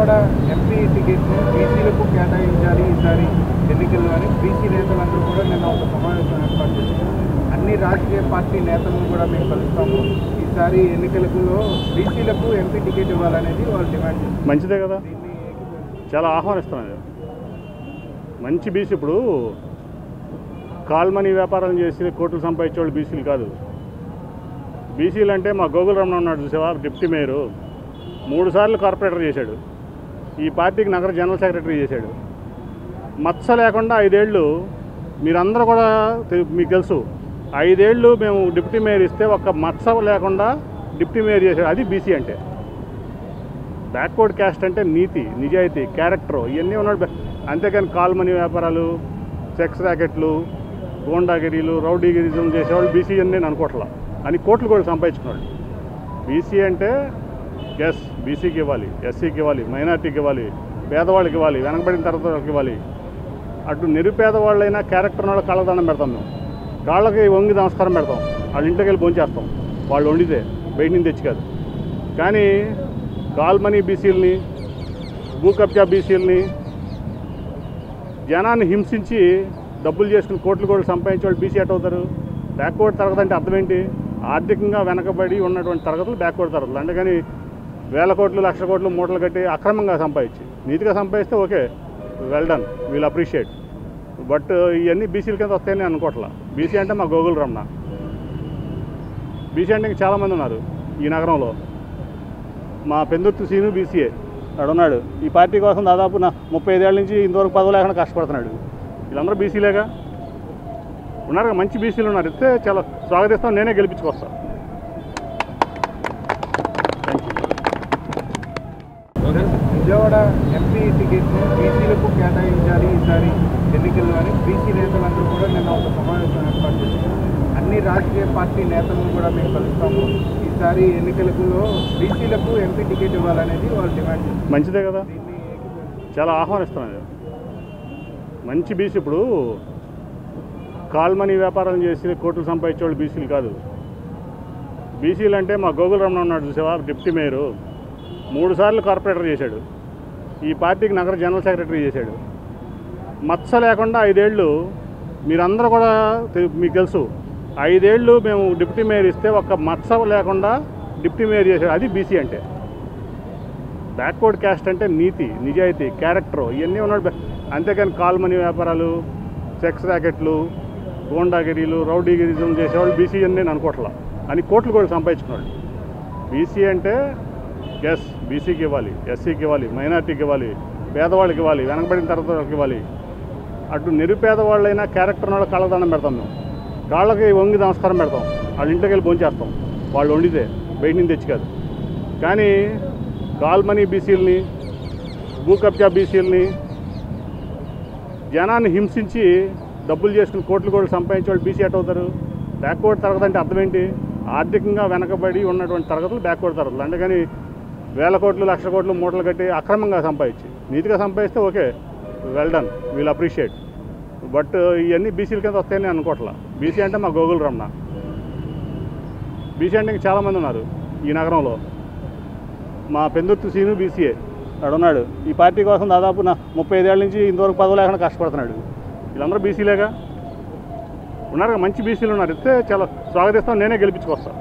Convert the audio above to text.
Vijayawada MP టికెట్ను బీసీలకు కేటాయించాలి ఈసారి ఎన్నికల్లో అని బీసీ నేతలందరూ కూడా నిన్న ఒక సమావేశం ఏర్పాటు చేశారు అన్ని రాజకీయ పార్టీ నేతలను కూడా మేము కలుస్తాము ఈసారి ఎన్నికలలో బీసీలకు ఎంపీ టికెట్ ఇవ్వాలనేది వాళ్ళు డిమాండ్ చేస్తారు మంచిదే కదా దీన్ని ఏకీభవిస్తారు. చాలా ఆహ్వానిస్తున్నాను మంచి బీసీ ఇప్పుడు కాల్మనీ వ్యాపారం చేసి కోట్లు సంపాదించే వాళ్ళు బీసీలు కాదు బీసీలు అంటే మా గోగుల్ రమణ ఉన్నాడు చూసావా డిప్యూటీ మేయరు మూడు సార్లు కార్పొరేటర్ చేశాడు ఈ పార్టీకి నగర జనరల్ సెక్రటరీ చేశాడు మచ్చ లేకుండా ఐదేళ్ళు మీరందరూ కూడా తె- మీకు తెలుసు ఐదేళ్ళు మేము డిప్యూటీ మేయర్ ఇస్తే ఒక్క మచ్చ లేకుండా డిప్యూటీ మేయర్ చేశాడు అది బీసీ అంటే బ్యాక్వర్డ్ క్యాస్ట్ అంటే నీతి నిజాయితీ క్యారెక్టర్ ఇవన్నీ ఉన్నాడు బ్యా- అంతేకాని కాల్ మనీ వ్యాపారాలు సెక్స్ ర్యాకెట్లు గోండాగిరీలు రౌడీగిరిజం చేసేవాళ్ళు బీసీ అని నేను అనుకోవట్లా అని కోట్లు కూడా సంపాదించుకున్నాడు బీసీ అంటే ఎస్ బీసీకి ఇవ్వాలి ఎస్సీకి ఇవ్వాలి మైనార్టీకి ఇవ్వాలి పేదవాళ్ళకి ఇవ్వాలి వెనకబడిన తరగతి వాళ్ళకి ఇవ్వాలి అటు నిరుపేద వాళ్ళైనా క్యారెక్టర్ వాళ్ళ కళ్ళదండం పెడతాం మేము కాళ్ళకి వంగి నమస్కారం పెడతాం వాళ్ళ ఇంట్లోకి వెళ్ళి భోంచేస్తాం వాళ్ళు వండితే బయట నుంచి తెచ్చి కాదు కానీ కాల్మనీ బీసీలని భూ కబ్జా బీసీలని జనాన్ని హింసించి డబ్బులు చేసుకుని కోట్లు కోట్లు సంపాదించే వాళ్ళు బీసీ ఎట్ అవుతారు బ్యాక్వర్డ్ తరగతి అంటే అర్థం ఏంటి ఆర్థికంగా వెనకబడి ఉన్నటువంటి తరగతులు బ్యాక్వర్డ్ తరగతులు అందుకని వేల కోట్లు లక్షల కోట్లు మూటలు కట్టి అక్రమంగా సంపాదించి నీతిగా సంపాదిస్తే okay well done we'll appreciate but ఇవన్నీ బీసీల కింద వస్తాయని అనుకోవట్లా బీసీ అంటే మా గోగుల్ రమణ బీసీ అంటే ఇంకా చాలామంది ఉన్నారు ఈ నగరంలో మా పెందుర్తి సీను బీసీఏ అక్కడ ఉన్నాడు ఈ పార్టీ కోసం దాదాపు నా ముప్పై ఐదేళ్ళ నుంచి ఇంతవరకు పదవి లేకుండా కష్టపడుతున్నాడు వీళ్ళందరూ బీసీలేగా ఉన్నారు కదా, మంచి బీసీలు ఉన్నారు ఇస్తే చాలా స్వాగతిస్తాం నేనే గెలిపించుకొస్తా థ్యాంక్ యూ విజయవాడ ఎంపీ టికెట్ను బీసీలకు కేటాయించాలి ఈసారి ఎన్నికల్లో అని బీసీ నేతలందరూ కూడా నిన్న ఒక సమావేశం ఏర్పాటు చేశారు అన్ని రాజకీయ పార్టీ నేతలను కూడా మేము కలుస్తాము ఈసారి ఎన్నికలలో బీసీలకు ఎంపీ టికెట్ ఇవ్వాలనేది వాళ్ళు డిమాండ్ చేస్తారు మంచిదే కదా దీన్ని ఏకీభవిస్తారు. చాలా ఆహ్వానిస్తున్నాను మంచి బీసీ ఇప్పుడు కాల్మనీ వ్యాపారం చేసి కోట్లు సంపాదించే వాళ్ళు బీసీలు కాదు బీసీలు అంటే మా గోగుల్ రమణ ఉన్నాడు చూసావా డిప్యూటీ మేయరు మూడు సార్లు కార్పొరేటర్ చేశాడు ఈ పార్టీకి నగర జనరల్ సెక్రటరీ చేశాడు మచ్చ లేకుండా ఐదేళ్ళు మీరందరూ కూడా తె- మీకు తెలుసు ఐదేళ్ళు మేము డిప్యూటీ మేయర్ ఇస్తే ఒక్క మచ్చ లేకుండా డిప్యూటీ మేయర్ చేశాడు అది బీసీ అంటే బ్యాక్వర్డ్ క్యాస్ట్ అంటే నీతి నిజాయితీ క్యారెక్టర్ ఇవన్నీ ఉన్నాడు బ్యా- అంతేకాని కాల్ మనీ వ్యాపారాలు సెక్స్ ర్యాకెట్లు గోండాగిరీలు రౌడీగిరిజం చేసేవాళ్ళు బీసీ అని నేను అనుకోవట్లా అని కోట్లు కూడా సంపాదించుకున్నాడు బీసీ అంటే ఎస్ బీసీకి ఇవ్వాలి ఎస్సీకి ఇవ్వాలి మైనార్టీకి ఇవ్వాలి పేదవాళ్ళకి ఇవ్వాలి వెనకబడిన తరగతి వాళ్ళకి ఇవ్వాలి అటు నిరుపేద వాళ్ళైనా క్యారెక్టర్ వాళ్ళ కళ్ళదండం పెడతాం మేము కాళ్ళకి వంగి నమస్కారం పెడతాం వాళ్ళ ఇంట్లోకి వెళ్ళి భోంచేస్తాం వాళ్ళు వండితే బయట నుంచి తెచ్చి కాదు కానీ కాల్మనీ బీసీలని భూ కబ్జా బీసీలని జనాన్ని హింసించి డబ్బులు చేసుకుని కోట్లు కోట్లు సంపాదించే వాళ్ళు బీసీ ఎట్ అవుతారు బ్యాక్వర్డ్ తరగతి అంటే అర్థం ఏంటి ఆర్థికంగా వెనకబడి ఉన్నటువంటి తరగతులు బ్యాక్వర్డ్ తరగతులు అందుకని వేల కోట్లు లక్ష కోట్లు మూటలు కట్టి అక్రమంగా సంపాదించి నీతిగా సంపాదిస్తే okay well done we'll appreciate but ఇవన్నీ బీసీల కింద వస్తాయని నేను అనుకోవట్లా బీసీ అంటే మా గోగుల్ రమణ బీసీ అంటే ఇంకా చాలామంది ఉన్నారు ఈ నగరంలో మా పెందుర్తి సీను బీసీఏ అక్కడ ఉన్నాడు ఈ పార్టీ కోసం దాదాపు నా ముప్పై ఐదేళ్ళ నుంచి ఇంతవరకు పదవి లేకుండా కష్టపడుతున్నాడు వీళ్ళందరూ బీసీలేగా ఉన్నారు కదా, మంచి బీసీలు ఉన్నారు ఇస్తే చాలా స్వాగతిస్తాం నేనే గెలిపించుకొస్తా